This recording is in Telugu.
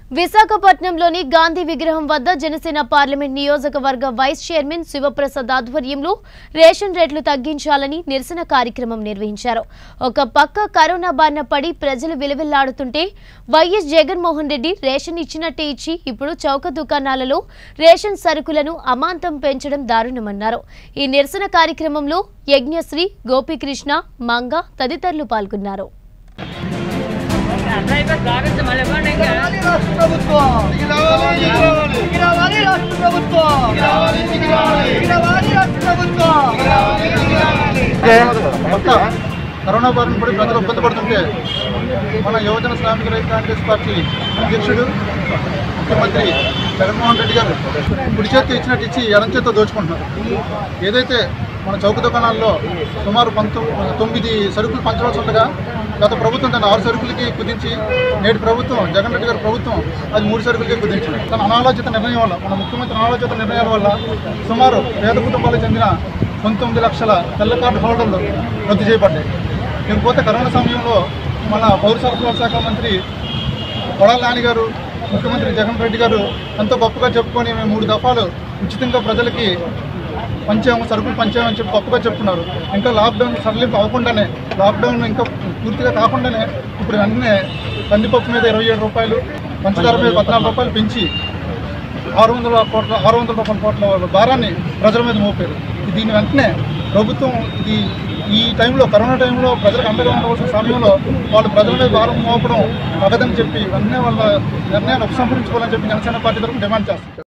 విశాఖపట్నంలోని గాంధీ విగ్రహం వద్ద జనసేన పార్లమెంట్ నియోజకవర్గ వైస్ చైర్మన్ శివప్రసాద్ ఆధ్వర్యంలో రేషన్ రేట్లు తగ్గించాలని నిరసన కార్యక్రమం నిర్వహించారు ఒక పక్క కరోనా బారిన పడి ప్రజలు విలువిల్లాడుతుంటే వైఎస్ జగన్మోహన్ రెడ్డి రేషన్ ఇచ్చినట్టే ఇచ్చి ఇప్పుడు చౌక దుకాణాలలో రేషన్ సరుకులను అమాంతం పెంచడం దారుణమన్నారు ఈ నిరసన కార్యక్రమంలో యజ్ఞశ్రీ గోపీకృష్ణ మంగ తదితరులు పాల్గొన్నారు డ్రైవర్ గారెంట్ మళ్ళీ ఇవ్వండి ఇంకా రావాలి రాష్ట్ర ప్రభుత్వం దిగి రావాలి రాష్ట్ర ప్రభుత్వం దిగి రావాలి రాష్ట్ర ప్రభుత్వం మొత్తం కరోనా బారిన పడి ప్రజలు ఇబ్బంది పడుతుంటే మన యువజన శ్రామిక రైతు కాంగ్రెస్ పార్టీ అధ్యక్షుడు ముఖ్యమంత్రి జగన్మోహన్ రెడ్డి గారు కుడి చేతి ఇచ్చినట్టు ఇచ్చి ఎడం చేత్తో దోచుకుంటున్నారు ఏదైతే మన చౌక దుకాణాల్లో సుమారు పంతొమ్మిది తొమ్మిది సరుకులు పంచవలసి ఉండగా గత ప్రభుత్వం తన ఆరు సరుకులకి కుదించి నేటి ప్రభుత్వం జగన్ రెడ్డి గారి ప్రభుత్వం అది మూడు సరుకులకే కుదించింది తన అనాలోచిత నిర్ణయం వల్ల మన ముఖ్యమంత్రి అనాలోచిత నిర్ణయాల వల్ల సుమారు పేద కుటుంబాలకు చెందిన పంతొమ్మిది లక్షల తెల్ల కార్డు హోల్డర్లు రద్దు చేయబడ్డాయి ఇకపోతే కరోనా సమయంలో మన పౌర సరఫరాల శాఖ మంత్రి కొడాల నాని గారు ముఖ్యమంత్రి జగన్ రెడ్డి గారు ఎంతో గొప్పగా చెప్పుకొని మేము మూడు దఫాలు ఉచితంగా ప్రజలకి పంచాము సరుకులు పంచామని చెప్పి గొప్పగా చెప్తున్నారు ఇంకా లాక్డౌన్ సడలింపు అవ్వకుండానే లాక్డౌన్ ఇంకా పూర్తిగా కాకుండానే ఇప్పుడు వెంటనే కందిపప్పు మీద ఇరవై ఏడు రూపాయలు పంచదార మీద పద్నాలుగు రూపాయలు పెంచి ఆరు వందల కోట్ల ఆరు వందల రూపాయల కోట్ల భారాన్ని ప్రజల మీద మోపారు దీని వెంటనే ప్రభుత్వం ఇది ఈ టైంలో కరోనా టైంలో ప్రజలకు అండగా ఉండవలసిన సమయంలో వాళ్ళు ప్రజల మీద భారం మోపడం తగదని చెప్పి వెంటనే వాళ్ళ నిర్ణయాన్ని ఉపసంహరించుకోవాలని చెప్పి జనసేన పార్టీ తరఫున డిమాండ్ చేస్తారు